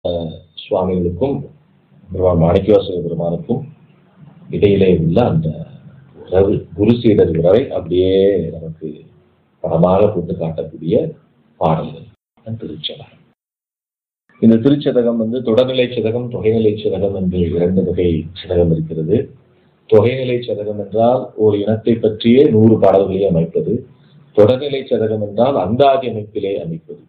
சுவாமிகளுக்கும் பெருமான் மாணிக்கவாசக பெருமானுக்கும் இடையிலே உள்ள அந்த உறவு குரு சீடர் உறவை அப்படியே நமக்கு படமாக போட்டு காட்டக்கூடிய பாடல்கள் தான் திருச்சதகம் இந்த திருச்சதகம் வந்து தொடர்நிலை சதகம் தொகைநிலை சதகம் என்று இரண்டு வகை சதகம் இருக்கிறது தொகைநிலை சதகம் என்றால் ஒரு இனத்தை பற்றியே நூறு பாடல்களை அமைப்பது தொடர்நிலை சதகம் என்றால் அந்தாதி அமைப்பிலே அமைப்பது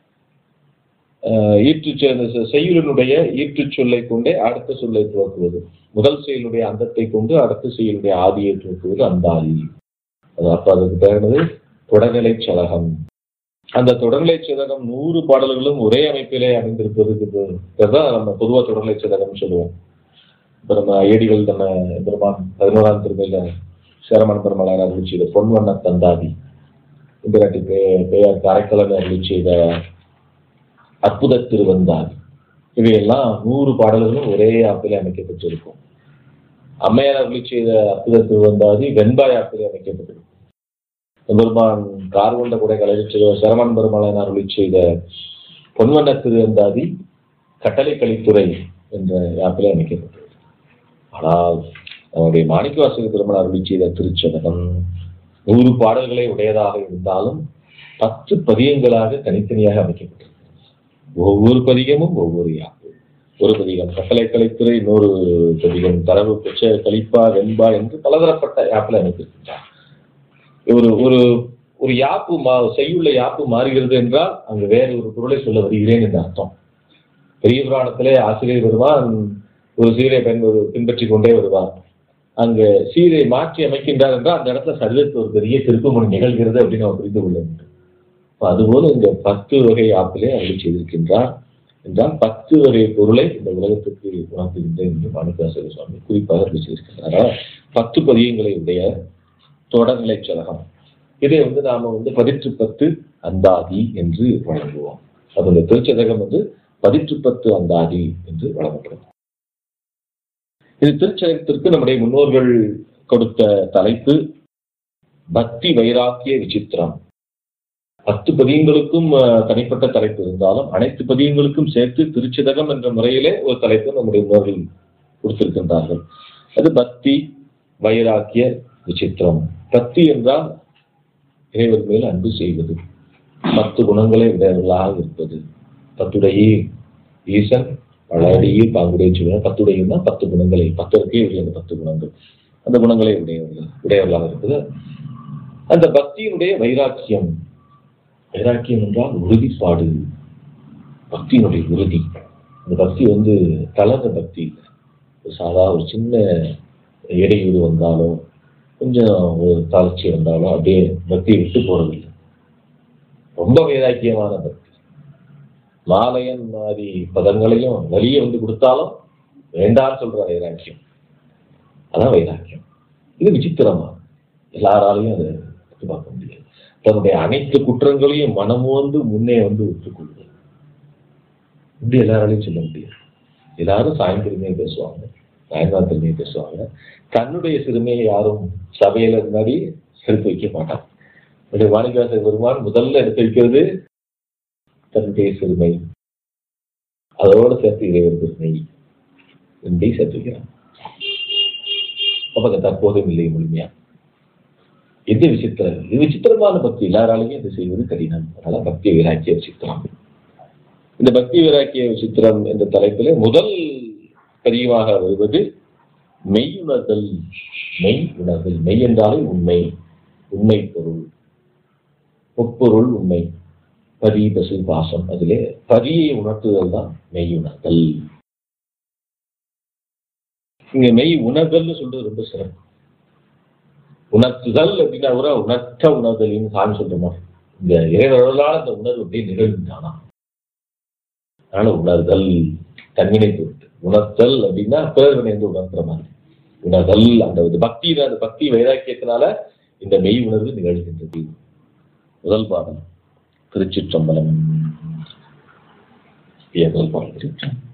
ஈற்று செய்யுளினுடைய ஈற்றுச் சொல்லை கொண்டே அடுத்த சொல்லை துவக்குவது முதல் செயலுடைய அந்தத்தை கொண்டு அடுத்த செயலுடைய ஆதியை துவக்குவது அந்தாதி அது அப்ப அதுக்கு பேருனது தொடர்நிலை சதகம் அந்த தொடர்நிலை சதகம் நூறு பாடல்களும் ஒரே அமைப்பிலே அமைந்திருப்பதுக்கு தான் நம்ம பொதுவாக தொடர்நிலை சதகம் சொல்லுவோம் இப்ப நம்ம ஏடிகள் நம்ம பெருமான் பதினோராம் திருமையில சேரமன் பெருமாளார் அருளி செய்த பொன்வண்ண தந்தாதி இந்திராட்டி பெயர் கரைக்கலன் அருளி செய்த அற்புத திருவந்தாதி இவையெல்லாம் நூறு பாடல்களும் ஒரே ஆப்பிலே அமைக்கப்பட்டிருக்கும் அம்மையார் அருளி செய்த அற்புத திருவந்தாதி வெண்பாய் ஆப்பிலே அமைக்கப்பட்டிருக்கும் பெருமான் கார்கொண்ட குடை கலையில் செய்த சரமன் பெருமாளன் அருளி செய்த பொன்வண்ண திருவந்தாதி கட்டளை கலித்துறை என்ற ஆப்பிலே அமைக்கப்பட்டது ஆனால் நம்முடைய மாணிக்கவாசக பெருமாள் அருளி செய்த திருச்சதகம் நூறு பாடல்களை உடையதாக இருந்தாலும் பத்து பதியங்களாக தனித்தனியாக அமைக்கப்பட்டிருக்கிறது ஒவ்வொரு பதிகமும் ஒவ்வொரு யாப்பு ஒரு பதிகம் கட்டளை கலைத்துறை இன்னொரு பதிகம் தரவு பெற்ற கலிப்பா வெண்பா என்று பலதரப்பட்ட யாப்பில் அமைத்திருக்கின்றார் ஒரு ஒரு ஒரு யாப்பு மா செய்யுள்ள யாப்பு மாறுகிறது என்றால் அங்கு வேறு ஒரு பொருளை சொல்ல வருகிறேன் என்று அர்த்தம் பெரிய புராணத்திலே ஆசிரியர் வருவான் ஒரு சீரை பெண் ஒரு பின்பற்றி கொண்டே வருவார் அங்கு சீரை மாற்றி அமைக்கின்றார் என்றால் அந்த இடத்துல சரீரத்தில் ஒரு பெரிய திருப்புமுனை நிகழ்கிறது அப்படின்னு அவர் புரிந்து கொள்ள வேண்டும் அதுபோல இந்த பத்து வகை ஆப்பிலே அருளி செய்திருக்கின்றார் என்றால் பத்து வகை பொருளை இந்த உலகத்துக்கு உணர்த்துகின்ற என்று மாணிக்காசக சுவாமி குறிப்பாக அருளி செய்திருக்கின்றார் பத்து பதியங்களை உடைய தொடர்நிலை சலகம் இதை வந்து நாம வந்து பதிற்று பத்து அந்தாதி என்று வழங்குவோம் அதனுடைய திருச்சதகம் வந்து பதிற்று பத்து அந்தாதி என்று வழங்கப்படும் இது திருச்சதகத்திற்கு நம்முடைய முன்னோர்கள் கொடுத்த தலைப்பு பக்தி வைராக்கிய விசித்திரம் பத்து பதியங்களுக்கும் தனிப்பட்ட தலைப்பு இருந்தாலும் அனைத்து பதியங்களுக்கும் சேர்த்து திருச்சிதகம் என்ற முறையிலே ஒரு தலைப்பு நம்முடைய முன்னோர்கள் கொடுத்திருக்கின்றார்கள் அது பக்தி வைராக்கிய விசித்திரம் பக்தி என்றால் இறைவர் மேல் அன்பு செய்வது பத்து குணங்களை உடையவர்களாக இருப்பது பத்துடைய ஈசன் பழைய பாங்குடைய சொல்லுவாங்க பத்துடையன்னா பத்து குணங்களை பத்தருக்கே உரிய அந்த பத்து குணங்கள் அந்த குணங்களை உடையவர்கள் உடையவர்களாக இருப்பது அந்த பக்தியினுடைய வைராக்கியம் வைராக்கியம் என்றால் உறுதிப்பாடு பக்தியினுடைய உறுதி அந்த பக்தி வந்து தளர்ந்த பக்தி இல்லை ஒரு சாதா ஒரு சின்ன இடையூறு வந்தாலும் கொஞ்சம் ஒரு தாழ்ச்சி வந்தாலும் அப்படியே பக்தியை விட்டு போறதில்லை ரொம்ப வைராக்கியமான பக்தி மாலையன் மாதிரி பதங்களையும் வலியை வந்து கொடுத்தாலும் வேண்டான்னு சொல்ற வைராக்கியம் அதான் வைராக்கியம் இது விசித்திரமா எல்லாராலையும் அதை பார்க்க முடியாது தன்னுடைய அனைத்து குற்றங்களையும் மனம் வந்து முன்னே வந்து ஒத்துக்கொள்வது இப்படி எல்லாராலையும் சொல்ல முடியாது எல்லாரும் சாயந்திரமே பேசுவாங்க சாயங்காலத்திலுமே பேசுவாங்க தன்னுடைய சிறுமையை யாரும் சபையில முன்னாடி எடுத்து வைக்க மாட்டாங்க மாணிக்காச பெருமான் முதல்ல எடுத்து வைக்கிறது தன்னுடைய சிறுமை அதோடு சேர்த்து இறைவர் பெருமை ரெண்டையும் சேர்த்து வைக்கிறான் அப்ப தற்போதும் இல்லை முழுமையா எது விசித்திரம் இது விசித்திரமான பக்தி எல்லாராலையும் இது செய்வது கடினம் அதனால பக்தி விராக்கிய விசித்திரம் இந்த பக்தி விராக்கிய விசித்திரம் என்ற தலைப்பில் முதல் பதிவாக வருவது மெய் உணர்தல் மெய் உணர்தல் மெய் என்றாலே உண்மை உண்மை பொருள் முப்பொருள் உண்மை பதி பசு பாசம் அதிலே பதியை உணர்த்துதல் தான் மெய் உணர்தல் இங்க மெய் உணர்தல்னு சொல்றது ரொம்ப சிறப்பு உணர்த்துதல் அப்படின்னா கூட உணர்த்த உணர்தலின்னு சாமி சொல்றோமா இந்த இறைவர்களால் இந்த உணர்வு அப்படியே நிகழ்ந்தானா அதனால உணர்தல் தன்வினை பொருட்டு உணர்த்தல் அப்படின்னா பிறர்வினை வந்து உணர்த்துற மாதிரி உணர்தல் அந்த பக்தி அந்த பக்தி வைராக்கியத்தினால இந்த மெய் உணர்வு நிகழ்கின்றது முதல் பாடம் திருச்சிற்றம்பலம் முதல் பாடம் திருச்சி